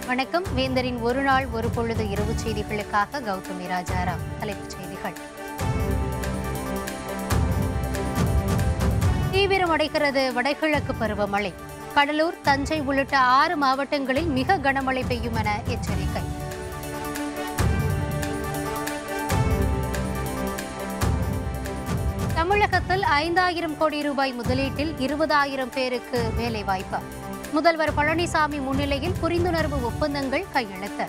வணக்கம் வேந்தரின் ஒரு நாள் ஒரு பொழுது இரவு செய்திகளுக்காக கௌதமி ராஜாராம் தலைப்புச் செய்திகள் தீவிரமடைகிறது வடகிழக்கு பருவமழை கடலூர் தஞ்சை உள்ளிட்ட ஆறு மாவட்டங்களில் மிக கனமழை பெய்யும் என எச்சரிக்கை தமிழகத்தில் ஐந்தாயிரம் கோடி ரூபாய் முதலீட்டில் இருபதாயிரம் பேருக்கு வேலைவாய்ப்பு முதல்வர் பழனிசாமி முன்னிலையில் புரிந்துணர்வு ஒப்பந்தங்கள் கையெழுத்து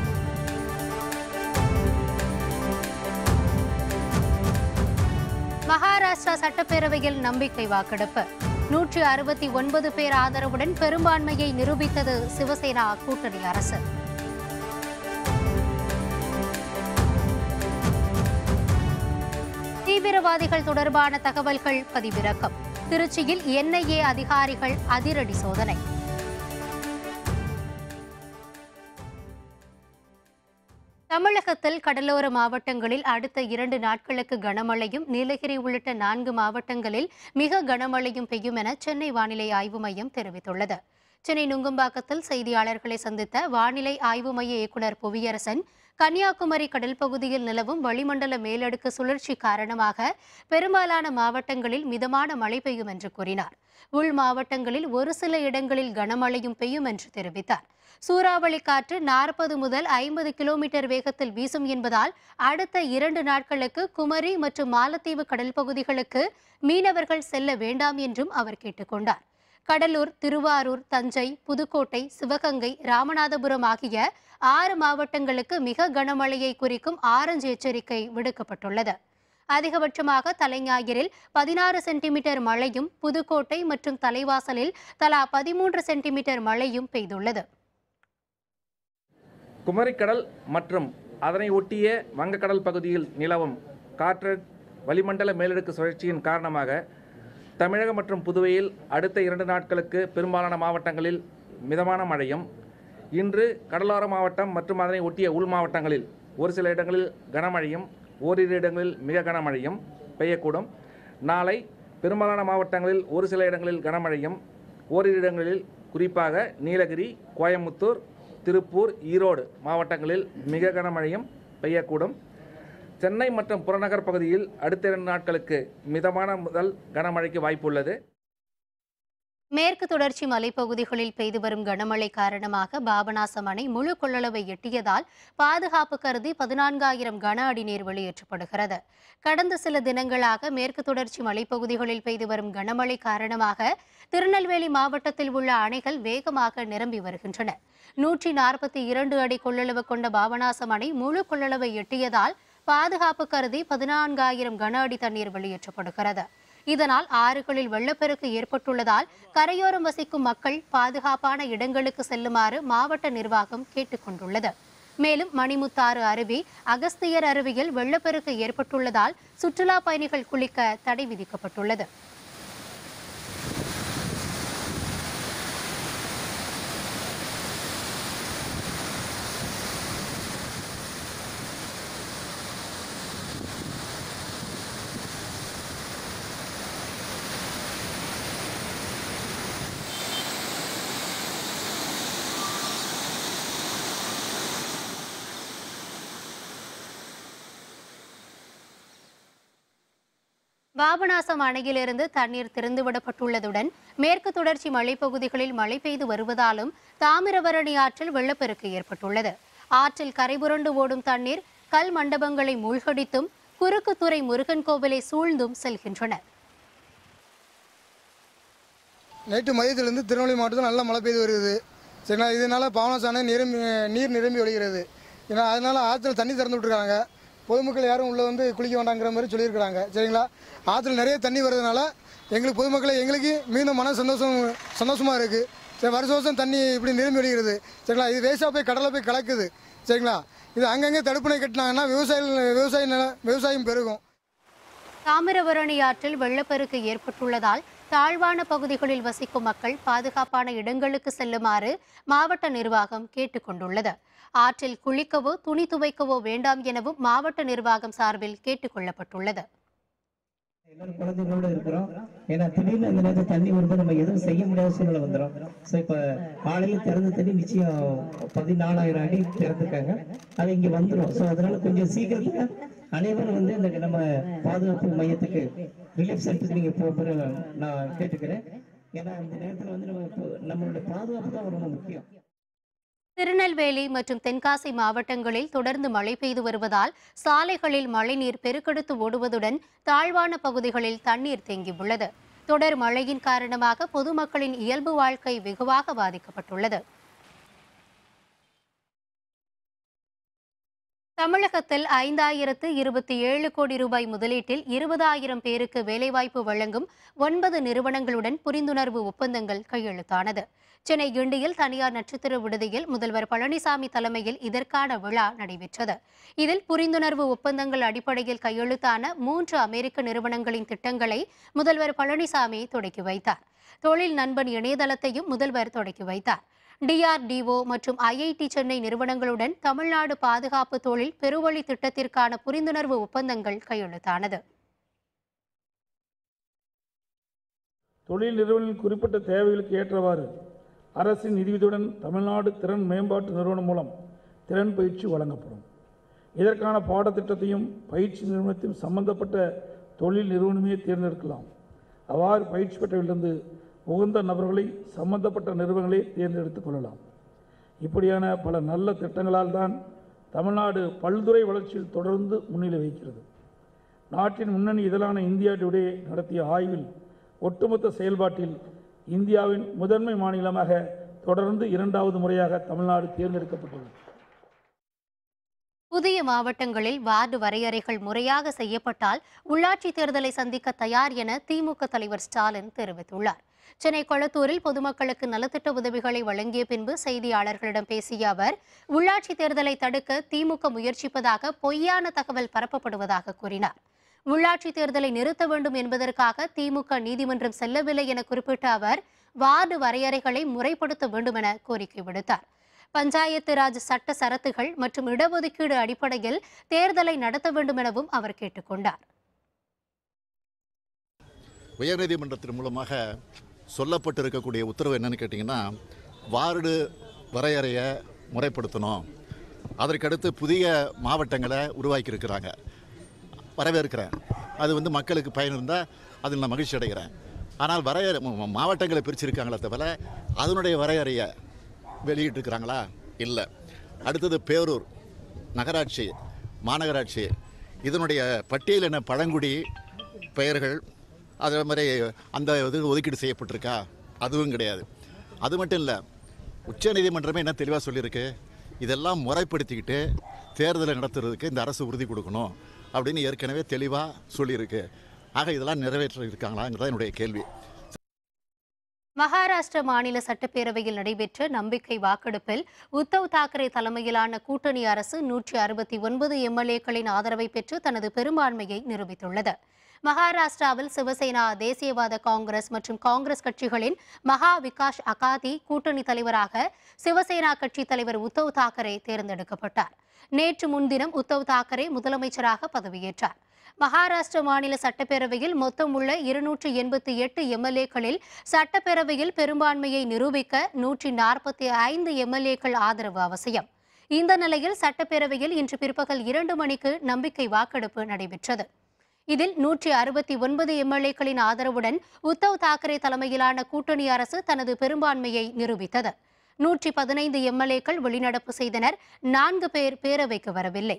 மகாராஷ்டிரா சட்டப்பேரவையில் நம்பிக்கை வாக்கெடுப்பு நூற்றி அறுபத்தி ஒன்பது பேர் ஆதரவுடன் பெரும்பான்மையை நிரூபித்தது சிவசேனா கூட்டணி அரசு தீவிரவாதிகள் தொடர்பான தகவல்கள் பதிவிறக்கம் திருச்சியில் என்ஐஏ அதிகாரிகள் அதிரடி சோதனை தமிழகத்தில் கடலோர மாவட்டங்களில் அடுத்த இரண்டு நாட்களுக்கு கனமழையும் நீலகிரி உள்ளிட்ட நான்கு மாவட்டங்களில் மிக கனமழையும் பெய்யும் என சென்னை வானிலை ஆய்வு மையம் தெரிவித்துள்ளது சென்னை நுங்கம்பாக்கத்தில் செய்தியாளர்களை சந்தித்த வானிலை ஆய்வு மைய இயக்குநர் புவியரசன் கன்னியாகுமரி கடல் பகுதியில் நிலவும் வளிமண்டல மேலடுக்கு சுழற்சி காரணமாக பெரும்பாலான மாவட்டங்களில் மிதமான மழை பெய்யும் என்று கூறினார் உள் மாவட்டங்களில் ஒரு சில இடங்களில் கனமழையும் பெய்யும் என்று தெரிவித்தார் சூறாவளி காற்று நாற்பது முதல் ஐம்பது கிலோமீட்டர் வேகத்தில் வீசும் என்பதால் அடுத்த இரண்டு நாட்களுக்கு குமரி மற்றும் மாலத்தீவு கடல் பகுதிகளுக்கு மீனவர்கள் செல்ல வேண்டாம் என்றும் அவர் கேட்டுக்கொண்டார் கடலூர் திருவாரூர் தஞ்சை புதுக்கோட்டை சிவகங்கை ராமநாதபுரம் ஆகிய ஆறு மாவட்டங்களுக்கு மிக கனமழையை குறிக்கும் ஆரஞ்சு எச்சரிக்கை விடுக்கப்பட்டுள்ளது அதிகபட்சமாக தலைஞாயிறில் பதினாறு சென்டிமீட்டர் மழையும் புதுக்கோட்டை மற்றும் தலைவாசலில் தலா பதிமூன்று சென்டிமீட்டர் மழையும் பெய்துள்ளது குமரிக்கடல் மற்றும் அதனை ஒட்டிய வங்கக்கடல் பகுதியில் நிலவும் காற்று வளிமண்டல மேலடுக்கு சுழற்சியின் காரணமாக தமிழகம் மற்றும் புதுவையில் அடுத்த இரண்டு நாட்களுக்கு பெரும்பாலான மாவட்டங்களில் மிதமான மழையும் இன்று கடலோர மாவட்டம் மற்றும் அதனை ஒட்டிய உள் மாவட்டங்களில் ஒரு சில இடங்களில் கனமழையும் ஓரிரு இடங்களில் மிக கனமழையும் பெய்யக்கூடும் நாளை பெரும்பாலான மாவட்டங்களில் ஒரு சில இடங்களில் கனமழையும் ஓரிரு இடங்களில் குறிப்பாக நீலகிரி கோயமுத்தூர் திருப்பூர் ஈரோடு மாவட்டங்களில் மிக கனமழையும் பெய்யக்கூடும் சென்னை மற்றும் புறநகர் பகுதியில் அடுத்த இரண்டு நாட்களுக்கு மிதமான முதல் கனமழைக்கு வாய்ப்புள்ளது மேற்கு தொடர்ச்சி மலைப்பகுதிகளில் பெய்து வரும் கனமழை காரணமாக பாபநாசம் அணை முழு கொள்ளளவை எட்டியதால் பாதுகாப்பு கருதி பதினான்காயிரம் கன அடி நீர் வெளியேற்றப்படுகிறது கடந்த சில தினங்களாக மேற்கு தொடர்ச்சி மலைப்பகுதிகளில் பெய்து வரும் கனமழை காரணமாக திருநெல்வேலி மாவட்டத்தில் உள்ள அணைகள் வேகமாக நிரம்பி வருகின்றன நூற்றி நாற்பத்தி இரண்டு அடி கொள்ளளவு கொண்ட பாபநாசம் அணை முழு கொள்ளளவை எட்டியதால் பாதுகாப்பு கருதி பதினான்காயிரம் கன அடி தண்ணீர் வெளியேற்றப்படுகிறது இதனால் ஆறுகளில் வெள்ளப்பெருக்கு ஏற்பட்டுள்ளதால் கரையோரம் வசிக்கும் மக்கள் பாதுகாப்பான இடங்களுக்கு செல்லுமாறு மாவட்ட நிர்வாகம் கேட்டுக்கொண்டுள்ளது மேலும் மணிமுத்தாறு அருவி அகஸ்தியர் அருவியில் வெள்ளப்பெருக்கு ஏற்பட்டுள்ளதால் சுற்றுலா பயணிகள் குளிக்க தடை விதிக்கப்பட்டுள்ளது பாபநாசம் அணையிலிருந்து தண்ணீர் திறந்துவிடப்பட்டுள்ளதுடன் மேற்கு தொடர்ச்சி மலைப்பகுதிகளில் மழை பெய்து வருவதாலும் தாமிரபரணி ஆற்றில் வெள்ளப்பெருக்கு ஏற்பட்டுள்ளது ஆற்றில் கரைபுரண்டு ஓடும் தண்ணீர் கல் மண்டபங்களை மூழ்கடித்தும் குறுக்குத்துறை முருகன் கோவிலை சூழ்ந்தும் செல்கின்றன நைட்டு மதியத்திலிருந்து திருநெல்வேலி மாவட்டத்தில் நல்ல மழை பெய்து வருகிறது சரிங்களா இதனால் பாவனாச அணை நிரம்பி நீர் நிரம்பி வழிகிறது ஏன்னா அதனால் ஆற்றுல தண்ணி திறந்து விட்டுருக்காங்க பொதுமக்கள் யாரும் உள்ளே வந்து குளிக்க வேண்டாங்கிற மாதிரி சொல்லியிருக்கிறாங்க சரிங்களா ஆற்றுல நிறைய தண்ணி வர்றதுனால எங்களுக்கு பொதுமக்களை எங்களுக்கு மீண்டும் மன சந்தோஷம் சந்தோஷமாக இருக்குது சரி வருஷம் வருஷம் தண்ணி இப்படி நிரம்பி வழிகிறது சரிங்களா இது வேஸ்ட்டாக போய் கடலில் போய் கலக்குது சரிங்களா இது அங்கங்கே தடுப்பணை கட்டினாங்கன்னா விவசாயிகள் விவசாய நில விவசாயம் பெருகும் தாமிரபரணி ஆற்றில் வெள்ளப்பெருக்கு ஏற்பட்டுள்ளதால் தாழ்வான பகுதிகளில் வசிக்கும் மக்கள் பாதுகாப்பான இடங்களுக்கு செல்லுமாறு மாவட்ட நிர்வாகம் கேட்டுக்கொண்டுள்ளது ஆற்றில் குளிக்கவோ துணி துவைக்கவோ வேண்டாம் எனவும் மாவட்ட நிர்வாகம் சார்பில் கேட்டுக்கொள்ளப்பட்டுள்ளது எல்லாரும் குழந்தைங்களோட இருக்கிறோம் ஏன்னா திடீர்னு அந்த நேரத்தில் தண்ணி வரும்போது நம்ம எதுவும் செய்ய முடியாத சூழ்நிலை வந்துடும் ஸோ இப்போ காலையில் திறந்த தண்ணி நிச்சயம் பதினாலாயிரம் அடி திறந்துருக்காங்க அது இங்கே வந்துடும் ஸோ அதனால கொஞ்சம் சீக்கிரத்துல அனைவரும் வந்து இந்த நம்ம பாதுகாப்பு மையத்துக்கு ரிலீஃப் சென்டருக்கு நீங்கள் போகிற நான் கேட்டுக்கிறேன் ஏன்னா இந்த நேரத்தில் வந்து நம்ம இப்போ நம்மளுடைய பாதுகாப்பு தான் ரொம்ப முக்கியம் திருநெல்வேலி மற்றும் தென்காசி மாவட்டங்களில் தொடர்ந்து மழை பெய்து வருவதால் சாலைகளில் மழைநீர் பெருக்கெடுத்து ஓடுவதுடன் தாழ்வான பகுதிகளில் தண்ணீர் தேங்கியுள்ளது தொடர் மழையின் காரணமாக பொதுமக்களின் இயல்பு வாழ்க்கை வெகுவாக பாதிக்கப்பட்டுள்ளது தமிழகத்தில் ஐந்தாயிரத்து இருபத்தி ஏழு கோடி ரூபாய் முதலீட்டில் இருபதாயிரம் பேருக்கு வேலைவாய்ப்பு வழங்கும் ஒன்பது நிறுவனங்களுடன் புரிந்துணர்வு ஒப்பந்தங்கள் கையெழுத்தானது சென்னை கிண்டியில் தனியார் நட்சத்திர விடுதியில் முதல்வர் பழனிசாமி தலைமையில் இதற்கான விழா நடைபெற்றது இதில் புரிந்துணர்வு ஒப்பந்தங்கள் அடிப்படையில் கையெழுத்தான மூன்று அமெரிக்க நிறுவனங்களின் திட்டங்களை முதல்வர் பழனிசாமி தொடக்கி வைத்தார் தொழில் நண்பன் இணையதளத்தையும் முதல்வர் தொடக்கி வைத்தார் டிஆர்டிஓ மற்றும் ஐஐடி சென்னை நிறுவனங்களுடன் தமிழ்நாடு பாதுகாப்பு தொழில் பெருவழி திட்டத்திற்கான புரிந்துணர்வு ஒப்பந்தங்கள் கையெழுத்தானது தொழில் நிறுவனங்களின் குறிப்பிட்ட தேவைகளுக்கு ஏற்றவாறு அரசின் நிதியுதவியுடன் தமிழ்நாடு திறன் மேம்பாட்டு நிறுவனம் மூலம் திறன் பயிற்சி வழங்கப்படும் இதற்கான பாடத்திட்டத்தையும் பயிற்சி நிறுவனத்தையும் சம்பந்தப்பட்ட தொழில் நிறுவனமே தேர்ந்தெடுக்கலாம் அவ்வாறு பயிற்சி பெற்றவிலிருந்து உகந்த நபர்களை சம்பந்தப்பட்ட நிறுவனங்களே தேர்ந்தெடுத்துக் கொள்ளலாம் இப்படியான பல நல்ல திட்டங்களால் தான் தமிழ்நாடு பல்துறை வளர்ச்சியில் தொடர்ந்து முன்னிலை வகிக்கிறது நாட்டின் முன்னணி இதழான இந்தியா டுடே நடத்திய ஆய்வில் ஒட்டுமொத்த செயல்பாட்டில் இந்தியாவின் முதன்மை மாநிலமாக தொடர்ந்து இரண்டாவது முறையாக தமிழ்நாடு தேர்ந்தெடுக்கப்பட்டுள்ளது புதிய மாவட்டங்களில் வார்டு வரையறைகள் முறையாக செய்யப்பட்டால் உள்ளாட்சி தேர்தலை சந்திக்க தயார் என திமுக தலைவர் ஸ்டாலின் தெரிவித்துள்ளார் சென்னை கொளத்தூரில் பொதுமக்களுக்கு நலத்திட்ட உதவிகளை வழங்கிய பின்பு செய்தியாளர்களிடம் பேசிய அவர் உள்ளாட்சி தேர்தலை தடுக்க திமுக முயற்சிப்பதாக பொய்யான தகவல் பரப்பப்படுவதாக கூறினார் உள்ளாட்சி தேர்தலை நிறுத்த வேண்டும் என்பதற்காக திமுக நீதிமன்றம் செல்லவில்லை என குறிப்பிட்ட அவர் வார்டு வரையறைகளை முறைப்படுத்த வேண்டும் என கோரிக்கை விடுத்தார் பஞ்சாயத்து ராஜ் சட்ட சரத்துகள் மற்றும் இடஒதுக்கீடு அடிப்படையில் தேர்தலை நடத்த வேண்டும் எனவும் அவர் கேட்டுக்கொண்டார் உயர்நீதிமன்றத்தின் மூலமாக சொல்லப்பட்டிருக்கக்கூடிய உத்தரவு என்னன்னு கேட்டிங்கன்னா வார்டு வரையறையை முறைப்படுத்தணும் அதற்கடுத்து புதிய மாவட்டங்களை உருவாக்கியிருக்கிறாங்க வரவேற்கிறேன் அது வந்து மக்களுக்கு பயன் இருந்தால் அதில் நான் மகிழ்ச்சி அடைகிறேன் ஆனால் வரையறை ம- மாவட்டங்களை பிரிச்சிருக்காங்களே தவிர அதனுடைய வரையறையை வெளியிட்டிருக்கிறாங்களா இல்லை அடுத்தது பேரூர் நகராட்சி மாநகராட்சி இதனுடைய பட்டியலின பழங்குடி பெயர்கள் அதே மாதிரி அந்த இது ஒதுக்கீடு செய்யப்பட்டிருக்கா அதுவும் கிடையாது அது மட்டும் இல்லை உச்சநீதிமன்றமே என்ன தெளிவாக சொல்லியிருக்கு இதெல்லாம் முறைப்படுத்திக்கிட்டு தேர்தலை நடத்துறதுக்கு இந்த அரசு உறுதி கொடுக்கணும் அப்படின்னு ஏற்கனவே தெளிவாக சொல்லியிருக்கு ஆக இதெல்லாம் நிறைவேற்ற இருக்காங்களாங்கிறத என்னுடைய கேள்வி மகாராஷ்டிர மாநில சட்டப்பேரவையில் நடைபெற்ற நம்பிக்கை வாக்கெடுப்பில் உத்தவ் தாக்கரே தலைமையிலான கூட்டணி அரசு நூற்றி அறுபத்தி ஒன்பது எம்எல்ஏக்களின் ஆதரவை பெற்று தனது பெரும்பான்மையை நிரூபித்துள்ளது மகாராஷ்டிராவில் சிவசேனா தேசியவாத காங்கிரஸ் மற்றும் காங்கிரஸ் கட்சிகளின் மகா விகாஷ் அகாதி கூட்டணி தலைவராக சிவசேனா கட்சி தலைவர் உத்தவ் தாக்கரே தேர்ந்தெடுக்கப்பட்டார் நேற்று முன்தினம் உத்தவ் தாக்கரே முதலமைச்சராக பதவியேற்றார் மகாராஷ்டிர மாநில சட்டப்பேரவையில் மொத்தம் உள்ள இருநூற்று எண்பத்தி எட்டு எம்எல்ஏக்களில் சட்டப்பேரவையில் பெரும்பான்மையை நிரூபிக்க நூற்றி நாற்பத்தி ஐந்து எம்எல்ஏக்கள் ஆதரவு அவசியம் இந்த நிலையில் சட்டப்பேரவையில் இன்று பிற்பகல் இரண்டு மணிக்கு நம்பிக்கை வாக்கெடுப்பு நடைபெற்றது இதில் நூற்றி அறுபத்தி ஒன்பது எம்எல்ஏக்களின் ஆதரவுடன் உத்தவ் தாக்கரே தலைமையிலான கூட்டணி அரசு தனது பெரும்பான்மையை நிரூபித்தது நூற்றி பதினைந்து எம்எல்ஏக்கள் வெளிநடப்பு செய்தனர் நான்கு பேர் பேரவைக்கு வரவில்லை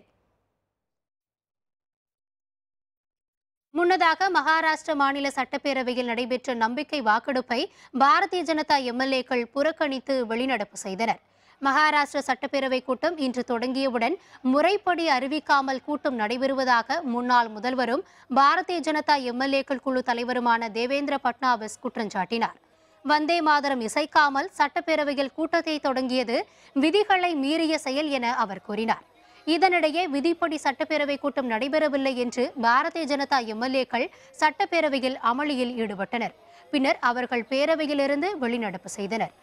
முன்னதாக மகாராஷ்டிர மாநில சட்டப்பேரவையில் நடைபெற்ற நம்பிக்கை வாக்கெடுப்பை பாரதிய ஜனதா எம்எல்ஏக்கள் புறக்கணித்து வெளிநடப்பு செய்தனர் மகாராஷ்டிர சட்டப்பேரவை கூட்டம் இன்று தொடங்கியவுடன் முறைப்படி அறிவிக்காமல் கூட்டம் நடைபெறுவதாக முன்னாள் முதல்வரும் பாரதிய ஜனதா எம்எல்ஏக்கள் குழு தலைவருமான தேவேந்திர பட்னாவிஸ் குற்றம் சாட்டினார் வந்தே மாதரம் இசைக்காமல் சட்டப்பேரவையில் கூட்டத்தை தொடங்கியது விதிகளை மீறிய செயல் என அவர் கூறினார் இதனிடையே விதிப்படி சட்டப்பேரவை கூட்டம் நடைபெறவில்லை என்று பாரதிய ஜனதா எம்எல்ஏக்கள் சட்டப்பேரவையில் அமளியில் ஈடுபட்டனர் பின்னர் அவர்கள் பேரவையிலிருந்து வெளிநடப்பு செய்தனர்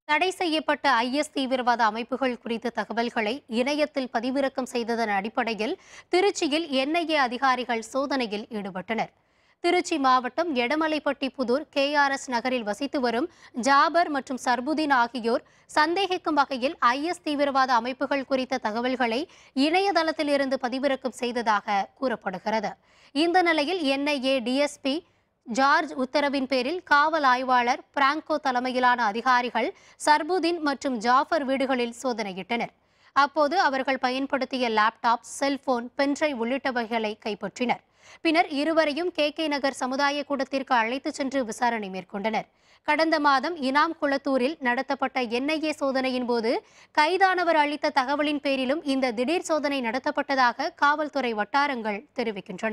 தடை செய்யப்பட்ட ஐஎஸ் தீவிரவாத அமைப்புகள் குறித்த தகவல்களை இணையத்தில் பதிவிறக்கம் செய்ததன் அடிப்படையில் திருச்சியில் என்ஐஏ அதிகாரிகள் சோதனையில் ஈடுபட்டனர் திருச்சி மாவட்டம் எடமலைப்பட்டி புதூர் கேஆர்எஸ் நகரில் வசித்து வரும் ஜாபர் மற்றும் சர்புதீன் ஆகியோர் சந்தேகிக்கும் வகையில் ஐஎஸ் தீவிரவாத அமைப்புகள் குறித்த தகவல்களை இணையதளத்தில் இருந்து பதிவிறக்கம் செய்ததாக கூறப்படுகிறது இந்த நிலையில் என்ஐஏ டிஎஸ்பி ஜார்ஜ் உத்தரவின் பேரில் காவல் ஆய்வாளர் பிராங்கோ தலைமையிலான அதிகாரிகள் சர்புதீன் மற்றும் ஜாஃபர் வீடுகளில் சோதனையிட்டனர் அப்போது அவர்கள் பயன்படுத்திய லேப்டாப் செல்போன் பென்ட்ரைவ் உள்ளிட்டவைகளை கைப்பற்றினர் பின்னர் இருவரையும் கே கே நகர் சமுதாய கூடத்திற்கு அழைத்துச் சென்று விசாரணை மேற்கொண்டனர் கடந்த மாதம் இனாம் குளத்தூரில் நடத்தப்பட்ட என்ஐஏ சோதனையின் போது கைதானவர் அளித்த தகவலின் பேரிலும் இந்த திடீர் சோதனை நடத்தப்பட்டதாக காவல்துறை வட்டாரங்கள் தெரிவிக்கின்றன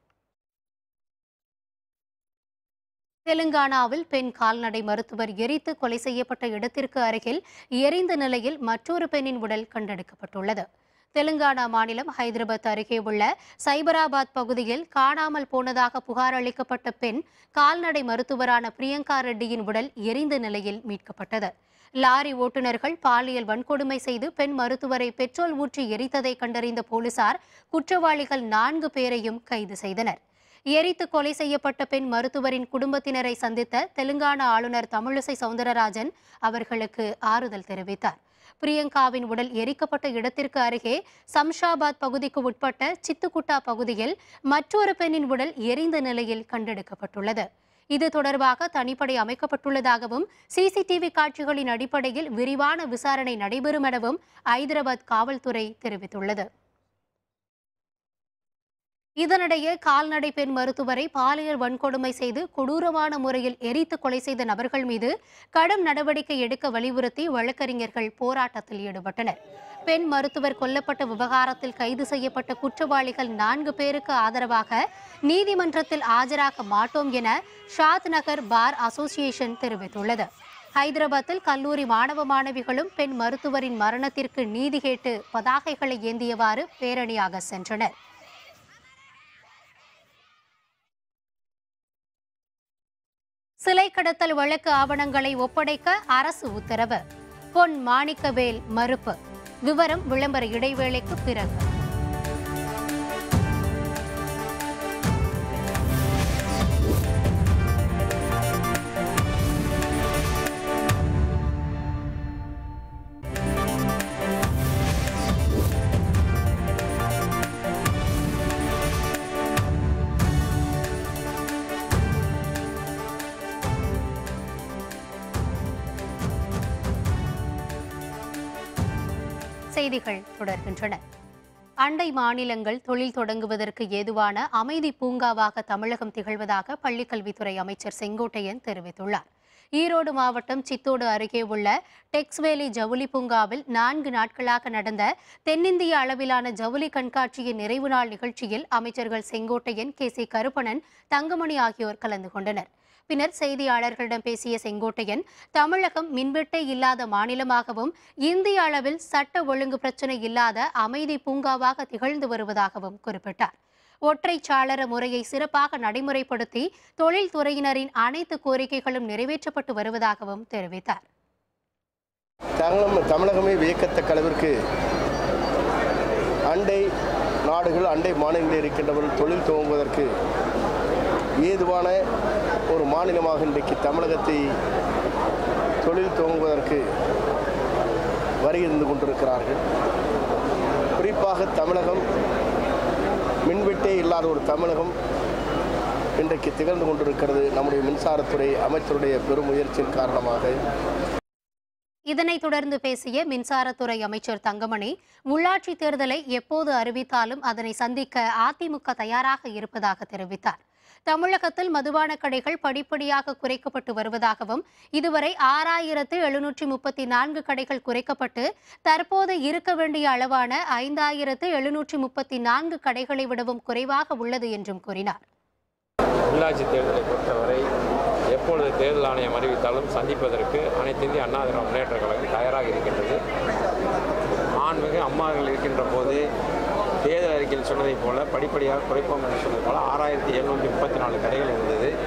தெலுங்கானாவில் பெண் கால்நடை மருத்துவர் எரித்து கொலை செய்யப்பட்ட இடத்திற்கு அருகில் எரிந்த நிலையில் மற்றொரு பெண்ணின் உடல் கண்டெடுக்கப்பட்டுள்ளது தெலுங்கானா மாநிலம் ஹைதராபாத் அருகே உள்ள சைபராபாத் பகுதியில் காணாமல் போனதாக புகார் அளிக்கப்பட்ட பெண் கால்நடை மருத்துவரான பிரியங்கா ரெட்டியின் உடல் எரிந்த நிலையில் மீட்கப்பட்டது லாரி ஓட்டுநர்கள் பாலியல் வன்கொடுமை செய்து பெண் மருத்துவரை பெட்ரோல் ஊற்றி எரித்ததை கண்டறிந்த போலீசார் குற்றவாளிகள் நான்கு பேரையும் கைது செய்தனர் எரித்து கொலை செய்யப்பட்ட பெண் மருத்துவரின் குடும்பத்தினரை சந்தித்த தெலுங்கானா ஆளுநர் தமிழிசை சவுந்தரராஜன் அவர்களுக்கு ஆறுதல் தெரிவித்தார் பிரியங்காவின் உடல் எரிக்கப்பட்ட இடத்திற்கு அருகே சம்ஷாபாத் பகுதிக்கு உட்பட்ட சித்துக்குட்டா பகுதியில் மற்றொரு பெண்ணின் உடல் எரிந்த நிலையில் கண்டெடுக்கப்பட்டுள்ளது இது தொடர்பாக தனிப்படை அமைக்கப்பட்டுள்ளதாகவும் சிசிடிவி காட்சிகளின் அடிப்படையில் விரிவான விசாரணை நடைபெறும் எனவும் ஐதராபாத் காவல்துறை தெரிவித்துள்ளது இதனிடையே கால்நடை பெண் மருத்துவரை பாலியல் வன்கொடுமை செய்து கொடூரமான முறையில் எரித்து கொலை செய்த நபர்கள் மீது கடும் நடவடிக்கை எடுக்க வலியுறுத்தி வழக்கறிஞர்கள் போராட்டத்தில் ஈடுபட்டனர் பெண் மருத்துவர் கொல்லப்பட்ட விவகாரத்தில் கைது செய்யப்பட்ட குற்றவாளிகள் நான்கு பேருக்கு ஆதரவாக நீதிமன்றத்தில் ஆஜராக மாட்டோம் என ஷாத் நகர் பார் அசோசியேஷன் தெரிவித்துள்ளது ஹைதராபாத்தில் கல்லூரி மாணவ மாணவிகளும் பெண் மருத்துவரின் மரணத்திற்கு நீதி கேட்டு பதாகைகளை ஏந்தியவாறு பேரணியாக சென்றனர் சிலை கடத்தல் வழக்கு ஆவணங்களை ஒப்படைக்க அரசு உத்தரவு பொன் மாணிக்கவேல் மறுப்பு விவரம் விளம்பர இடைவேளைக்கு பிறகு செய்திகள் தொடர்கின்றன அண்டை மாநிலங்கள் தொழில் தொடங்குவதற்கு ஏதுவான அமைதி பூங்காவாக தமிழகம் திகழ்வதாக பள்ளிக்கல்வித்துறை அமைச்சர் செங்கோட்டையன் தெரிவித்துள்ளார் ஈரோடு மாவட்டம் சித்தோடு அருகே உள்ள டெக்ஸ்வேலி ஜவுளி பூங்காவில் நான்கு நாட்களாக நடந்த தென்னிந்திய அளவிலான ஜவுளி கண்காட்சியின் நிறைவு நாள் நிகழ்ச்சியில் அமைச்சர்கள் செங்கோட்டையன் கே சி கருப்பணன் தங்கமணி ஆகியோர் கலந்து கொண்டனர் பின்னர் செய்தியாளர்களிடம் பேசிய செங்கோட்டையன் தமிழகம் மின்வெட்டே இல்லாத மாநிலமாகவும் இந்திய அளவில் சட்ட ஒழுங்கு பிரச்சனை இல்லாத அமைதி பூங்காவாக திகழ்ந்து வருவதாகவும் குறிப்பிட்டார் ஒற்றை சாளர முறையை சிறப்பாக நடைமுறைப்படுத்தி தொழில்துறையினரின் அனைத்து கோரிக்கைகளும் நிறைவேற்றப்பட்டு வருவதாகவும் தெரிவித்தார் தமிழகம் தமிழகமே வியக்கத்தக்க அளவிற்கு அண்டை நாடுகள் அண்டை மாநிலங்களில் இருக்கின்றவர்கள் தொழில் துவங்குவதற்கு ஏதுவான ஒரு மாநிலமாக இன்றைக்கு தமிழகத்தை தொழில் துவங்குவதற்கு வருகிருந்து கொண்டிருக்கிறார்கள் குறிப்பாக தமிழகம் மின்வெட்டே இல்லாத ஒரு தமிழகம் இன்றைக்கு திகழ்ந்து கொண்டிருக்கிறது நம்முடைய மின்சாரத்துறை அமைச்சருடைய பெரும் முயற்சியின் காரணமாக இதனைத் தொடர்ந்து பேசிய மின்சாரத்துறை அமைச்சர் தங்கமணி உள்ளாட்சி தேர்தலை எப்போது அறிவித்தாலும் அதனை சந்திக்க அதிமுக தயாராக இருப்பதாக தெரிவித்தார் தமிழகத்தில் மதுபான கடைகள் படிப்படியாக குறைக்கப்பட்டு வருவதாகவும் இதுவரை ஆறாயிரத்து எழுநூற்றி முப்பத்தி நான்கு கடைகள் குறைக்கப்பட்டு தற்போது இருக்க வேண்டிய அளவான ஐந்தாயிரத்து எழுநூற்றி முப்பத்தி நான்கு கடைகளை விடவும் குறைவாக உள்ளது என்றும் கூறினார் உள்ளாட்சி தேர்தலை பொறுத்தவரை எப்பொழுது தேர்தல் ஆணையம் அறிவித்தாலும் சந்திப்பதற்கு அனைத்து இந்திய அண்ணா திராவிட முன்னேற்ற கழகம் தயாராக இருக்கின்றது மாண்புமிகு அம்மார்கள் இருக்கின்ற போது தேர்தல் அறிக்கையில் சொன்னதைப் போல படிப்படியாக குறைப்போம் என்று சொன்னது போல ஆறாயிரத்தி எழுநூற்றி முப்பத்தி நாலு கடைகள் இருந்தது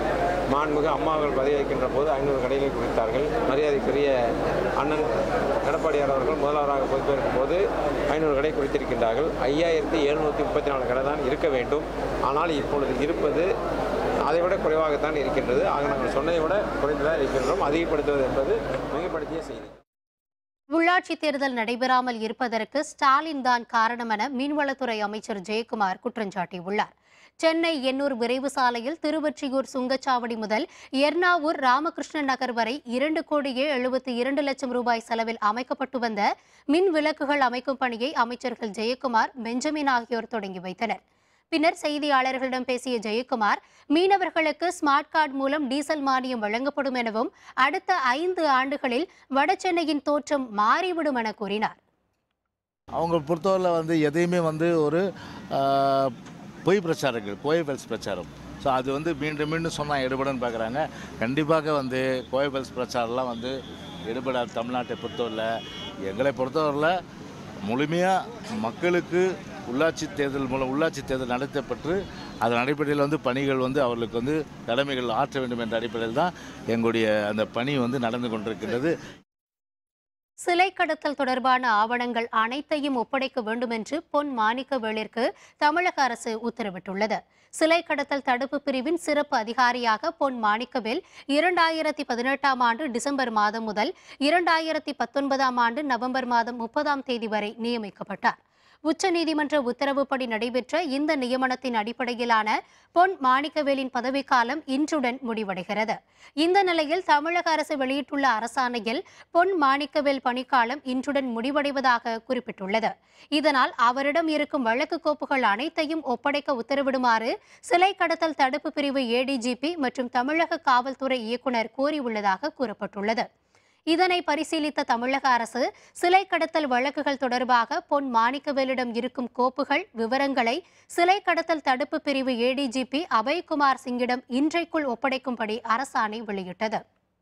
மாண்புமிகு அம்மா அவர்கள் பதவி வைக்கின்ற போது ஐநூறு கடைகளை குறித்தார்கள் மரியாதைக்குரிய அண்ணன் எடப்பாடியார் அவர்கள் முதல்வராக பொறுப்பேற்கும் போது ஐநூறு கடை குறித்திருக்கின்றார்கள் ஐயாயிரத்தி எழுநூற்றி முப்பத்தி நாலு கடை தான் இருக்க வேண்டும் ஆனால் இப்பொழுது இருப்பது அதை விட குறைவாகத்தான் இருக்கின்றது ஆக நாங்கள் சொன்னதை விட குறைந்ததாக இருக்கின்றோம் அதிகப்படுத்துவது என்பது மிகப்படுத்திய செய்தி உள்ளாட்சி தேர்தல் நடைபெறாமல் இருப்பதற்கு ஸ்டாலின் தான் காரணம் என மீன்வளத்துறை அமைச்சர் ஜெயக்குமார் குற்றம் சாட்டியுள்ளார் சென்னை எண்ணூர் விரைவு சாலையில் திருவொற்றியூர் சுங்கச்சாவடி முதல் எர்ணாவூர் ராமகிருஷ்ணன் நகர் வரை இரண்டு கோடியே எழுபத்தி இரண்டு லட்சம் ரூபாய் செலவில் அமைக்கப்பட்டு வந்த மின் விளக்குகள் அமைக்கும் பணியை அமைச்சர்கள் ஜெயக்குமார் பெஞ்சமின் ஆகியோர் தொடங்கி வைத்தனர் பின்னர் செய்தியாளர்களிடம் பேசிய ஜெயக்குமார் மீனவர்களுக்கு ஸ்மார்ட் கார்டு மூலம் டீசல் மானியம் வழங்கப்படும் எனவும் அடுத்த ஐந்து ஆண்டுகளில் வடசென்னையின் தோற்றம் மாறிவிடும் என கூறினார் அவங்க பொறுத்தவரையில் வந்து எதையுமே வந்து ஒரு ஆஹ், பொய் பிரச்சாரங்கள் கோயபெல்ஸ் பிரச்சாரம் ஸோ அது வந்து மீண்டும் மீண்டும் சொன்னால் எடுபடுன்னு பார்க்குறாங்க கண்டிப்பாக வந்து கோயபெல்ஸ் பிரச்சாரம்லாம் வந்து எடுபடாது தமிழ்நாட்டை பொறுத்தவரையில் எங்களை பொறுத்தவரையில் முழுமையாக மக்களுக்கு உள்ளாட்சி தேர்தல் மூலம் உள்ளாட்சி தேர்தல் நடத்தப்பட்டு அதன் அடிப்படையில் வந்து பணிகள் வந்து அவர்களுக்கு வந்து கடமைகள் ஆற்ற வேண்டும் என்ற அடிப்படையில் தான் எங்களுடைய அந்த பணி வந்து நடந்து கொண்டிருக்கின்றது சிலை கடத்தல் தொடர்பான ஆவணங்கள் அனைத்தையும் ஒப்படைக்க வேண்டும் என்று பொன் மாணிக்கவேலிற்கு தமிழக அரசு உத்தரவிட்டுள்ளது சிலை கடத்தல் தடுப்பு பிரிவின் சிறப்பு அதிகாரியாக பொன் மாணிக்கவேல் இரண்டாயிரத்தி பதினெட்டாம் ஆண்டு டிசம்பர் மாதம் முதல் இரண்டாயிரத்தி பத்தொன்பதாம் ஆண்டு நவம்பர் மாதம் முப்பதாம் தேதி வரை நியமிக்கப்பட்டார் உச்சநீதிமன்ற உத்தரவுப்படி நடைபெற்ற இந்த நியமனத்தின் அடிப்படையிலான பொன் மாணிக்கவேலின் பதவிக்காலம் இன்றுடன் முடிவடைகிறது இந்த நிலையில் தமிழக அரசு வெளியிட்டுள்ள அரசாணையில் பொன் மாணிக்கவேல் பணிக்காலம் இன்றுடன் முடிவடைவதாக குறிப்பிட்டுள்ளது இதனால் அவரிடம் இருக்கும் வழக்கு கோப்புகள் அனைத்தையும் ஒப்படைக்க உத்தரவிடுமாறு சிலை கடத்தல் தடுப்பு பிரிவு ஏடிஜிபி மற்றும் தமிழக காவல்துறை இயக்குனர் கோரியுள்ளதாக கூறப்பட்டுள்ளது இதனை பரிசீலித்த தமிழக அரசு சிலை கடத்தல் வழக்குகள் தொடர்பாக பொன் மாணிக்கவேலிடம் இருக்கும் கோப்புகள் விவரங்களை சிலை கடத்தல் தடுப்பு பிரிவு ஏடிஜிபி அபய்குமார் சிங்கிடம் இன்றைக்குள் ஒப்படைக்கும்படி அரசாணை வெளியிட்டது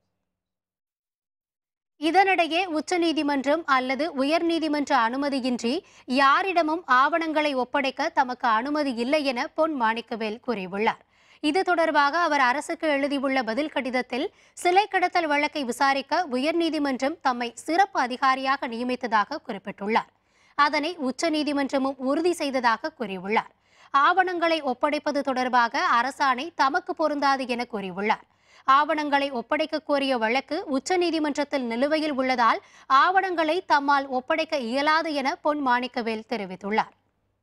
இதனிடையே உச்சநீதிமன்றம் அல்லது உயர்நீதிமன்ற அனுமதியின்றி யாரிடமும் ஆவணங்களை ஒப்படைக்க தமக்கு அனுமதி இல்லை என பொன் மாணிக்கவேல் கூறியுள்ளார் இது தொடர்பாக அவர் அரசுக்கு எழுதியுள்ள பதில் கடிதத்தில் சிலை கடத்தல் வழக்கை விசாரிக்க உயர்நீதிமன்றம் தம்மை சிறப்பு அதிகாரியாக நியமித்ததாக குறிப்பிட்டுள்ளார் அதனை உச்சநீதிமன்றமும் உறுதி செய்ததாக கூறியுள்ளார் ஆவணங்களை ஒப்படைப்பது தொடர்பாக அரசாணை தமக்கு பொருந்தாது என கூறியுள்ளார் ஆவணங்களை ஒப்படைக்க கோரிய வழக்கு உச்சநீதிமன்றத்தில் நிலுவையில் உள்ளதால் ஆவணங்களை தம்மால் ஒப்படைக்க இயலாது என பொன் மாணிக்கவேல் தெரிவித்துள்ளார்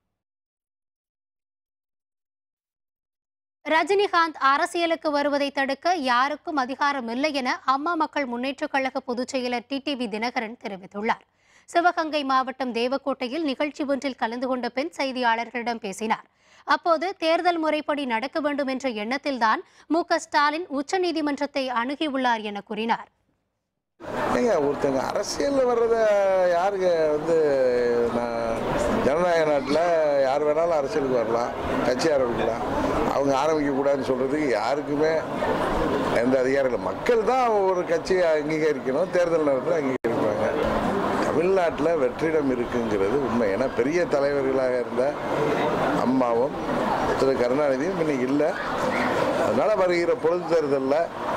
ரஜினிகாந்த் அரசியலுக்கு வருவதை தடுக்க யாருக்கும் அதிகாரம் இல்லை என அம்மா மக்கள் முன்னேற்றக் கழக பொதுச் செயலர் டிடிவி தினகரன் தெரிவித்துள்ளார் சிவகங்கை மாவட்டம் தேவக்கோட்டையில் நிகழ்ச்சி ஒன்றில் கலந்து கொண்ட பின் செய்தியாளர்களிடம் பேசினார் அப்போது தேர்தல் முறைப்படி நடக்க வேண்டும் என்ற எண்ணத்தில்தான் மு க ஸ்டாலின் உச்சநீதிமன்றத்தை அணுகியுள்ளார் என கூறினார் ஏங்க ஒருத்தங்க அரசியலில் வர்றத யாருங்க வந்து நான் ஜனநாயக நாட்டில் யார் வேணாலும் அரசியலுக்கு வரலாம் கட்சி ஆரம்பிக்கலாம் அவங்க ஆரம்பிக்கக்கூடாதுன்னு சொல்கிறதுக்கு யாருக்குமே எந்த அதிகாரம் இல்லை மக்கள் தான் ஒரு கட்சியை அங்கீகரிக்கணும் தேர்தல் நேரத்தில் அங்கீகரிப்பாங்க தமிழ்நாட்டில் வெற்றிடம் இருக்குங்கிறது உண்மை ஏன்னா பெரிய தலைவர்களாக இருந்த அம்மாவும் திரு கருணாநிதியும் இன்னைக்கு இல்லை அதனால் வருகிற பொது தேர்தலில்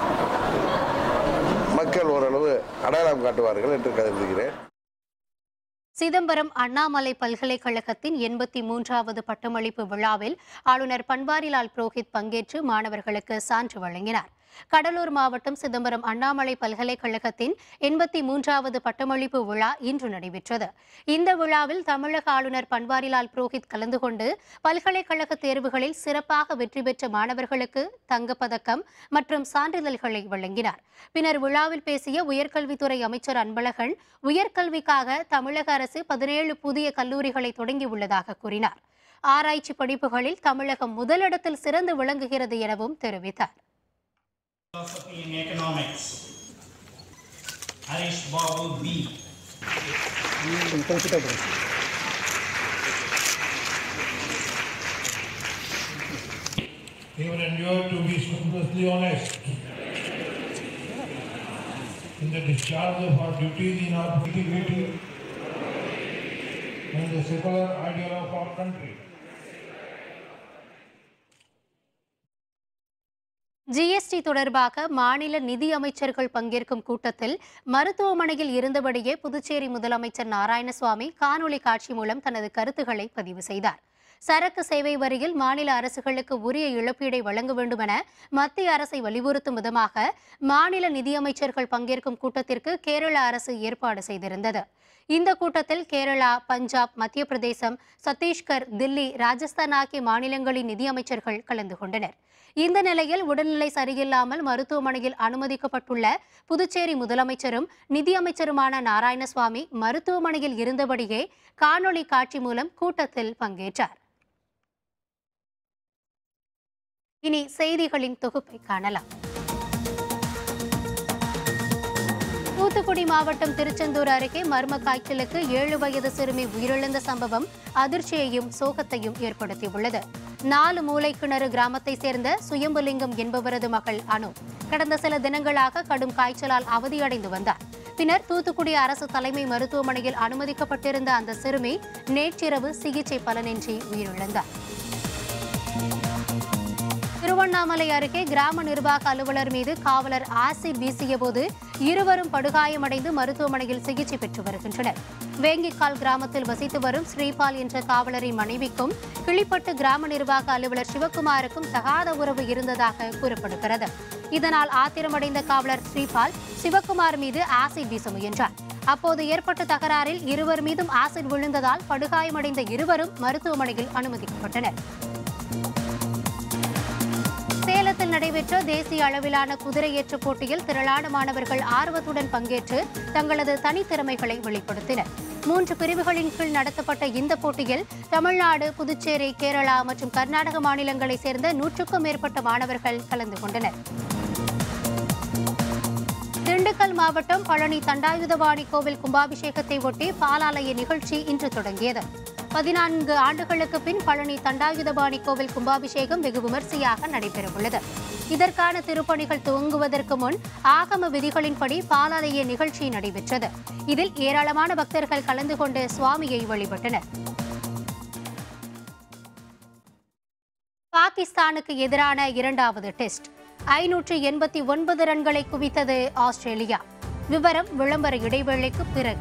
மக்கள் ஓரளவு அடையாளம் காட்டுவார்கள் என்று கருதுகிறேன் சிதம்பரம் அண்ணாமலை பல்கலைக்கழகத்தின் எண்பத்தி மூன்றாவது பட்டமளிப்பு விழாவில் ஆளுநர் பன்வாரிலால் புரோஹித் பங்கேற்று மாணவர்களுக்கு சான்று வழங்கினார் கடலூர் மாவட்டம் சிதம்பரம் அண்ணாமலை பல்கலைக்கழகத்தின் எண்பத்தி மூன்றாவது பட்டமளிப்பு விழா இன்று நடைபெற்றது இந்த விழாவில் தமிழக ஆளுநர் பன்வாரிலால் புரோஹித் கலந்து கொண்டு பல்கலைக்கழக தேர்வுகளில் சிறப்பாக வெற்றி பெற்ற மாணவர்களுக்கு தங்கப்பதக்கம் மற்றும் சான்றிதழ்களை வழங்கினார் பின்னர் விழாவில் பேசிய உயர்கல்வித்துறை அமைச்சர் அன்பழகன் உயர்கல்விக்காக தமிழக அரசு பதினேழு புதிய கல்லூரிகளை தொடங்கியுள்ளதாக கூறினார் ஆராய்ச்சி படிப்புகளில் தமிழகம் முதலிடத்தில் சிறந்து விளங்குகிறது எனவும் தெரிவித்தார் philosophy in economics. Harish Babu B. He will endure to be scrupulously honest in the discharge of our duties in our integrity and the secular ideal of our country. GST தொடர்பாக மாநில நிதி அமைச்சர்கள் பங்கேற்கும் கூட்டத்தில் மருத்துவமனையில் இருந்தபடியே புதுச்சேரி முதலமைச்சர் நாராயணசுவாமி காணொலி காட்சி மூலம் தனது கருத்துக்களை பதிவு செய்தார் சரக்கு சேவை வரியில் மாநில அரசுகளுக்கு உரிய இழப்பீடை வழங்க வேண்டுமென மத்திய அரசை வலியுறுத்தும் விதமாக மாநில நிதியமைச்சர்கள் பங்கேற்கும் கூட்டத்திற்கு கேரள அரசு ஏற்பாடு செய்திருந்தது இந்த கூட்டத்தில் கேரளா பஞ்சாப் மத்திய பிரதேசம் சத்தீஸ்கர் தில்லி ராஜஸ்தான் ஆகிய மாநிலங்களின் நிதியமைச்சர்கள் கலந்து கொண்டனர் இந்த நிலையில் உடல்நிலை சரியில்லாமல் மருத்துவமனையில் அனுமதிக்கப்பட்டுள்ள புதுச்சேரி முதலமைச்சரும் நிதியமைச்சருமான நாராயணசுவாமி மருத்துவமனையில் இருந்தபடியே காணொளி காட்சி மூலம் கூட்டத்தில் பங்கேற்றார் இனி செய்திகளின் தொகுப்பை காணலாம் தூத்துக்குடி மாவட்டம் திருச்செந்தூர் அருகே மர்ம காய்ச்சலுக்கு ஏழு வயது சிறுமி உயிரிழந்த சம்பவம் அதிர்ச்சியையும் சோகத்தையும் ஏற்படுத்தியுள்ளது நாலு மூளைக்கிணறு கிராமத்தை சேர்ந்த சுயம்புலிங்கம் என்பவரது மகள் அனு கடந்த சில தினங்களாக கடும் காய்ச்சலால் அவதியடைந்து வந்தார் பின்னர் தூத்துக்குடி அரசு தலைமை மருத்துவமனையில் அனுமதிக்கப்பட்டிருந்த அந்த சிறுமி நேற்றிரவு சிகிச்சை பலனின்றி உயிரிழந்தார் திருவண்ணாமலை அருகே கிராம நிர்வாக அலுவலர் மீது காவலர் ஆசிட் வீசிய போது இருவரும் படுகாயமடைந்து மருத்துவமனையில் சிகிச்சை பெற்று வருகின்றனர் வேங்கிக்கால் கிராமத்தில் வசித்து வரும் ஸ்ரீபால் என்ற காவலரின் மனைவிக்கும் கிளிப்பட்டு கிராம நிர்வாக அலுவலர் சிவக்குமாருக்கும் தகாத உறவு இருந்ததாக கூறப்படுகிறது இதனால் ஆத்திரமடைந்த காவலர் ஸ்ரீபால் சிவக்குமார் மீது ஆசிட் வீச முயன்றார் அப்போது ஏற்பட்ட தகராறில் இருவர் மீதும் ஆசிட் விழுந்ததால் படுகாயமடைந்த இருவரும் மருத்துவமனையில் அனுமதிக்கப்பட்டனர் சேலத்தில் நடைபெற்ற தேசிய அளவிலான குதிரையேற்ற போட்டியில் திரளான மாணவர்கள் ஆர்வத்துடன் பங்கேற்று தங்களது தனித்திறமைகளை வெளிப்படுத்தினர் மூன்று பிரிவுகளின் கீழ் நடத்தப்பட்ட இந்த போட்டியில் தமிழ்நாடு புதுச்சேரி கேரளா மற்றும் கர்நாடக மாநிலங்களைச் சேர்ந்த நூற்றுக்கும் மேற்பட்ட மாணவர்கள் கலந்து கொண்டனர் திண்டுக்கல் மாவட்டம் பழனி தண்டாயுதபாணி கோவில் கும்பாபிஷேகத்தை ஒட்டி பாலாலய நிகழ்ச்சி இன்று தொடங்கியது பதினான்கு ஆண்டுகளுக்கு பின் பழனி தண்டாயுதபாணி கோவில் கும்பாபிஷேகம் வெகு விமர்சையாக நடைபெறவுள்ளது இதற்கான திருப்பணிகள் துவங்குவதற்கு முன் ஆகம விதிகளின்படி பாலாலய நிகழ்ச்சி நடைபெற்றது இதில் ஏராளமான பக்தர்கள் கலந்து கொண்டு சுவாமியை வழிபட்டனர் பாகிஸ்தானுக்கு எதிரான இரண்டாவது டெஸ்ட் ஐநூற்று எண்பத்தி ஒன்பது ரன்களை குவித்தது ஆஸ்திரேலியா விவரம் விளம்பர இடைவேளைக்கு பிறகு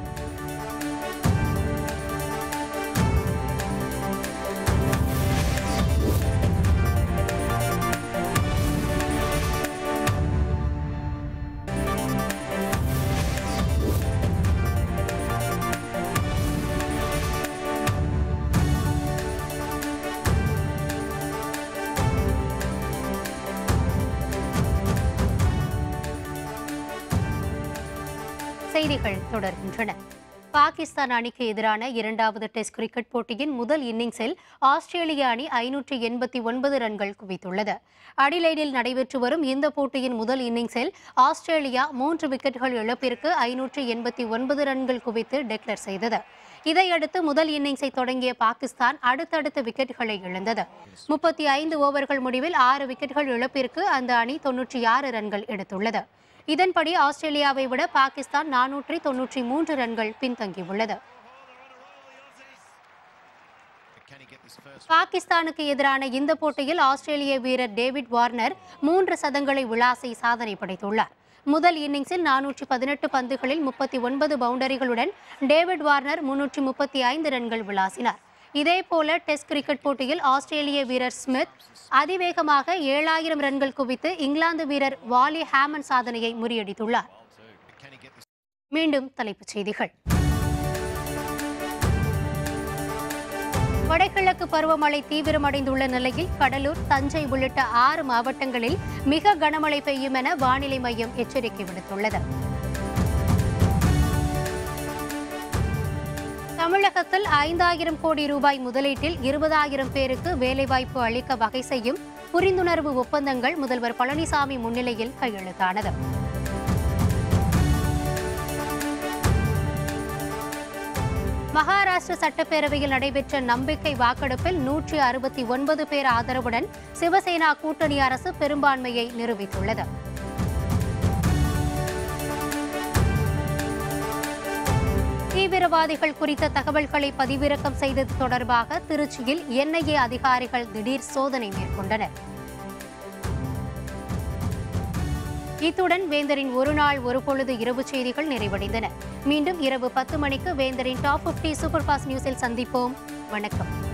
செய்திகள் தொடர்கின்றன பாகிஸ்தான் அணிக்கு எதிரான இரண்டாவது டெஸ்ட் கிரிக்கெட் போட்டியின் முதல் இன்னிங்ஸில் ஆஸ்திரேலிய அணி ஐநூற்று எண்பத்தி ஒன்பது ரன்கள் குவித்துள்ளது அடிலைடில் நடைபெற்று வரும் இந்த போட்டியின் முதல் இன்னிங்ஸில் ஆஸ்திரேலியா மூன்று விக்கெட்டுகள் இழப்பிற்கு ஐநூற்று எண்பத்தி ஒன்பது ரன்கள் குவித்து டெக்ளேர் செய்தது இதையடுத்து முதல் இன்னிங்ஸை தொடங்கிய பாகிஸ்தான் அடுத்தடுத்த விக்கெட்டுகளை இழந்தது முப்பத்தி ஐந்து ஓவர்கள் முடிவில் ஆறு விக்கெட்டுகள் இழப்பிற்கு அந்த அணி தொன்னூற்றி ஆறு ரன்கள் எடுத்துள்ளது இதன்படி ஆஸ்திரேலியாவை விட பாகிஸ்தான் நானூற்றி தொன்னூற்றி மூன்று ரன்கள் பின்தங்கியுள்ளது பாகிஸ்தானுக்கு எதிரான இந்த போட்டியில் ஆஸ்திரேலிய வீரர் டேவிட் வார்னர் மூன்று சதங்களை விளாசி சாதனை படைத்துள்ளார் முதல் இன்னிங்ஸில் நானூற்றி பதினெட்டு பந்துகளில் முப்பத்தி ஒன்பது பவுண்டரிகளுடன் டேவிட் வார்னர் முன்னூற்றி முப்பத்தி ஐந்து ரன்கள் விளாசினார் இதேபோல டெஸ்ட் கிரிக்கெட் போட்டியில் ஆஸ்திரேலிய வீரர் ஸ்மித் அதிவேகமாக ஏழாயிரம் ரன்கள் குவித்து இங்கிலாந்து வீரர் வாலி ஹேமன் சாதனையை முறியடித்துள்ளார் மீண்டும் தலைப்புச் செய்திகள் வடகிழக்கு பருவமழை தீவிரமடைந்துள்ள நிலையில் கடலூர் தஞ்சை உள்ளிட்ட ஆறு மாவட்டங்களில் மிக கனமழை பெய்யும் என வானிலை மையம் எச்சரிக்கை விடுத்துள்ளது தமிழகத்தில் ஐந்தாயிரம் கோடி ரூபாய் முதலீட்டில் இருபதாயிரம் பேருக்கு வேலைவாய்ப்பு அளிக்க வகை செய்யும் புரிந்துணர்வு ஒப்பந்தங்கள் முதல்வர் பழனிசாமி முன்னிலையில் கையெழுத்தானது மகாராஷ்டிர சட்டப்பேரவையில் நடைபெற்ற நம்பிக்கை வாக்கெடுப்பில் நூற்றி அறுபத்தி ஒன்பது பேர் ஆதரவுடன் சிவசேனா கூட்டணி அரசு பெரும்பான்மையை நிரூபித்துள்ளது தீவிரவாதிகள் குறித்த தகவல்களை பதிவிறக்கம் செய்தது தொடர்பாக திருச்சியில் என்ஐஏ அதிகாரிகள் திடீர் சோதனை மேற்கொண்டனர் இத்துடன் வேந்தரின் ஒரு நாள் ஒரு பொழுது இரவு செய்திகள் நிறைவடைந்தன மீண்டும் இரவு பத்து மணிக்கு வேந்தரின் டாப் 50 சூப்பர் ஃபாஸ்ட் நியூஸில் சந்திப்போம் வணக்கம்